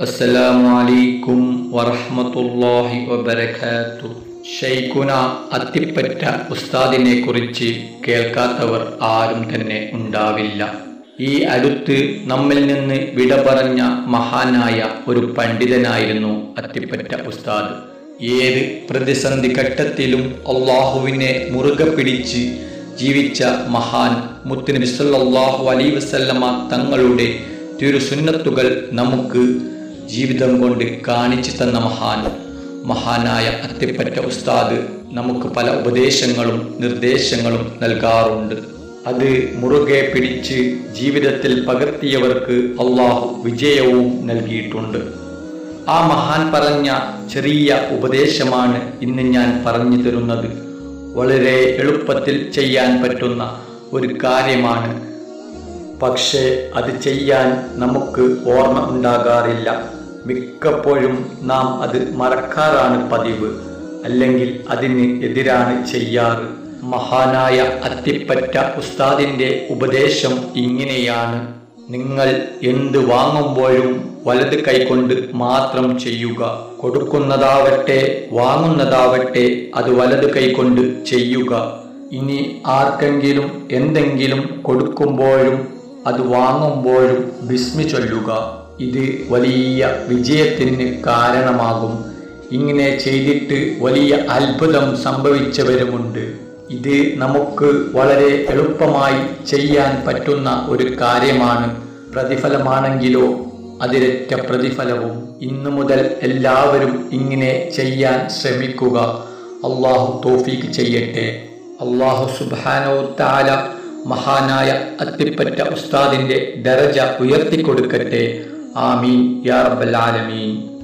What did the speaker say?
അസ്സലാമു അലൈക്കും വറഹ്മത്തുള്ളാഹി വബറകാത്തു ഷെയ്ഖുന അത്തിപ്പറ്റ ഉസ്താദിനെ കുറിച്ച് കേൾക്കാത്തവർ ആരും തന്നെ ഉണ്ടാവില്ല ഈ അടുത്ത് നമ്മിൽ നിന്ന് വിട പറഞ്ഞ മഹാനായ ഒരു പണ്ഡിതനായിരുന്നു അത്തിപ്പറ്റ ഉസ്താദ് ഏത് പ്രതിസന്ധി ഘട്ടത്തിലും അള്ളാഹുവിനെ മുറുകെ പിടിച്ച് ജീവിച്ച മഹാൻ മുത്തുനബി സല്ലല്ലാഹു അലൈഹി വസല്ലമ തങ്ങളുടെ തിരുസുന്നത്തുകൾ നമുക്ക് ജീവിതം കൊണ്ട് കാണിച്ചു തന്ന മഹാൻ മഹാനായ അത്തിപ്പറ്റ ഉസ്താദ് നമുക്ക് പല ഉപദേശങ്ങളും നിർദ്ദേശങ്ങളും നൽകാറുണ്ട് അത് മുറുകെ പിടിച്ച് ജീവിതത്തിൽ പകർത്തിയവർക്ക് അള്ളാഹു വിജയവും നൽകിയിട്ടുണ്ട് ആ മഹാൻ പറഞ്ഞ ചെറിയ ഉപദേശമാണ് ഇന്ന് ഞാൻ പറഞ്ഞു തരുന്നത് വളരെ എളുപ്പത്തിൽ ചെയ്യാൻ പറ്റുന്ന ഒരു കാര്യമാണ് പക്ഷേ അത് ചെയ്യാൻ നമുക്ക് ഓർമ്മ ഉണ്ടാകാറില്ല മിക്കപ്പോഴും നാം അത് മറക്കാറാണ് പതിവ് അല്ലെങ്കിൽ അതിന് എതിരാണ് ചെയ്യാറ് മഹാനായ അത്തിപ്പറ്റ ഉസ്താദിന്റെ ഉപദേശം ഇങ്ങനെയാണ് നിങ്ങൾ എന്ത് വാങ്ങുമ്പോഴും വലത് കൈകൊണ്ട് മാത്രം ചെയ്യുക കൊടുക്കുന്നതാവട്ടെ വാങ്ങുന്നതാവട്ടെ അത് വലത് കൈകൊണ്ട് ചെയ്യുക ഇനി ആർക്കെങ്കിലും എന്തെങ്കിലും കൊടുക്കുമ്പോഴും അത് വാങ്ങുമ്പോഴും ബിസ്മി ചൊല്ലുക ഇത് വലിയ വിജയത്തിന് കാരണമാകും ഇങ്ങനെ ചെയ്തിട്ട് വലിയ അത്ഭുതം സംഭവിച്ചവരുമുണ്ട് ഇത് നമുക്ക് വളരെ എളുപ്പമായി ചെയ്യാൻ പറ്റുന്ന ഒരു കാര്യമാണ് പ്രതിഫലമാണെങ്കിലോ അതിരറ്റ പ്രതിഫലവും ഇന്നു മുതൽ എല്ലാവരും ഇങ്ങനെ ചെയ്യാൻ ശ്രമിക്കുക അള്ളാഹു തോഫീക്ക് ചെയ്യട്ടെ അള്ളാഹു സുബാനോ താല മഹാനായ അത്തിപ്പറ്റ ഉസ്താദിന്റെ ദരജ ഉയർത്തിക്കൊടുക്കട്ടെ ആമീൻ യാ റബ്ബൽ ആലമീൻ